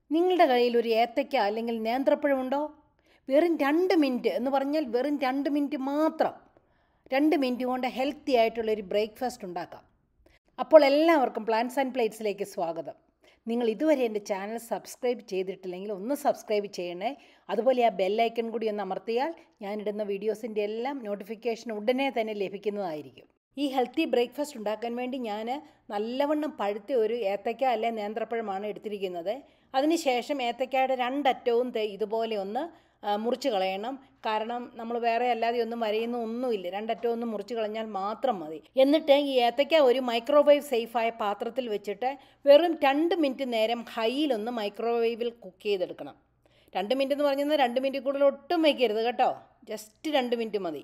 നിങ്ങളുടെ കയ്യിൽ ഒരു ഏത്തയ്ക്ക അല്ലെങ്കിൽ നേന്ത്രപ്പഴമുണ്ടോ വെറും രണ്ട് മിനിറ്റ് എന്ന് പറഞ്ഞാൽ വെറും രണ്ട് മിനിറ്റ് മാത്രം രണ്ട് മിനിറ്റ് കൊണ്ട് ഹെൽത്തി ആയിട്ടുള്ളൊരു ബ്രേക്ക്ഫാസ്റ്റ് ഉണ്ടാക്കാം അപ്പോൾ എല്ലാവർക്കും പ്ലാൻസ് ആൻഡ് പ്ലേറ്റ്സിലേക്ക് സ്വാഗതം നിങ്ങൾ ഇതുവരെ എൻ്റെ ചാനൽ സബ്സ്ക്രൈബ് ചെയ്തിട്ടില്ലെങ്കിൽ ഒന്ന് സബ്സ്ക്രൈബ് ചെയ്യണേ അതുപോലെ ആ ബെല്ലൈക്കൺ കൂടി ഒന്ന് അമർത്തിയാൽ ഞാനിടുന്ന വീഡിയോസിൻ്റെ എല്ലാം നോട്ടിഫിക്കേഷൻ ഉടനെ തന്നെ ലഭിക്കുന്നതായിരിക്കും ഈ ഹെൽത്തി ബ്രേക്ക്ഫാസ്റ്റ് ഉണ്ടാക്കാൻ വേണ്ടി ഞാൻ നല്ലവണ്ണം പഴുത്ത ഒരു ഏത്തയ്ക്ക അല്ലെ നേന്ത്രപ്പഴമാണ് എടുത്തിരിക്കുന്നത് അതിനുശേഷം ഏത്തയ്ക്കയുടെ രണ്ടറ്റവും ദേ ഇതുപോലെ ഒന്ന് ആ, മുറിച്ച് കളയണം കാരണം നമ്മൾ വേറെ അല്ലാതെ ഒന്നും വരയുന്ന ഒന്നുമില്ല രണ്ടറ്റവും ഒന്ന് മുറിച്ച് കളഞ്ഞാൽ മാത്രം മതി എന്നിട്ട് ഈ ഏത്തയ്ക്ക ഒരു മൈക്രോവേവ് സേഫായ പാത്രത്തിൽ വെച്ചിട്ട് വെറും രണ്ട് മിനിറ്റ് നേരം ഹൈയിലൊന്ന് മൈക്രോവേവിൽ കുക്ക് ചെയ്തെടുക്കണം രണ്ട് മിനിറ്റ് എന്ന് പറഞ്ഞാൽ രണ്ട് മിനിറ്റ് കൂടുതൽ ഒട്ടും വയ്ക്കരുത് കേട്ടോ ജസ്റ്റ് രണ്ട് മിനിറ്റ് മതി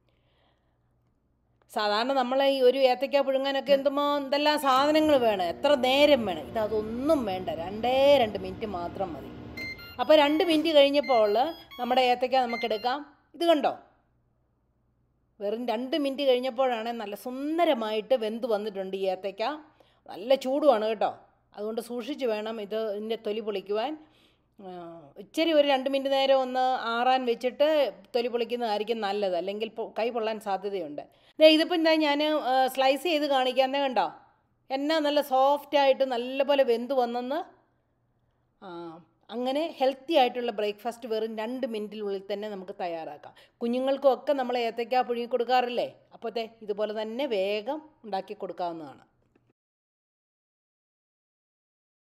സാധാരണ നമ്മൾ ഈ ഒരു ഏത്തയ്ക്ക പുഴുങ്ങാനൊക്കെ എന്തുമോ എന്തെല്ലാം സാധനങ്ങൾ വേണം എത്ര നേരം വേണം ഇത് അതൊന്നും വേണ്ട രണ്ടേ രണ്ട് മിനിറ്റ് മാത്രം മതി അപ്പോൾ രണ്ട് മിനിറ്റ് കഴിഞ്ഞപ്പോൾ നമ്മുടെ ഏത്തയ്ക്ക നമുക്ക് എടുക്കാം ഇത് കണ്ടോ വെറും രണ്ട് മിനിറ്റ് കഴിഞ്ഞപ്പോഴാണ് നല്ല സുന്ദരമായിട്ട് വെന്ത് വന്നിട്ടുണ്ട് ഈ ഏത്തയ്ക്ക നല്ല ചൂടുമാണ് കേട്ടോ അതുകൊണ്ട് സൂക്ഷിച്ച് വേണം ഇത് ഇതിൻ്റെ തൊലി പൊളിക്കുവാൻ ആ, ഇച്ചിരി ഒരു രണ്ട് മിനിറ്റ് നേരം ഒന്ന് ആറാൻ വെച്ചിട്ട് തൊലി പൊളിക്കുന്നതായിരിക്കും നല്ലത് അല്ലെങ്കിൽ പൊ- കൈ പൊള്ളാൻ സാധ്യതയുണ്ട് ദേ ഇതിപ്പോൾ എന്താ ഞാൻ സ്ലൈസ് ചെയ്ത് കാണിക്കാൻ ദേ കണ്ടോ എന്നാ നല്ല സോഫ്റ്റായിട്ട് നല്ലപോലെ വെന്ത് വന്നെന്ന് ആ, അങ്ങനെ ഹെൽത്തി ആയിട്ടുള്ള ബ്രേക്ക്ഫാസ്റ്റ് വെറും രണ്ട് മിനിറ്റിനുള്ളിൽ തന്നെ നമുക്ക് തയ്യാറാക്കാം കുഞ്ഞുങ്ങൾക്കും ഒക്കെ നമ്മൾ ഏത്തയ്ക്ക പുഴുങ്ങി കൊടുക്കാറില്ലേ അപ്പോഴത്തെ ഇതുപോലെ തന്നെ വേഗം ഉണ്ടാക്കി കൊടുക്കാവുന്നതാണ്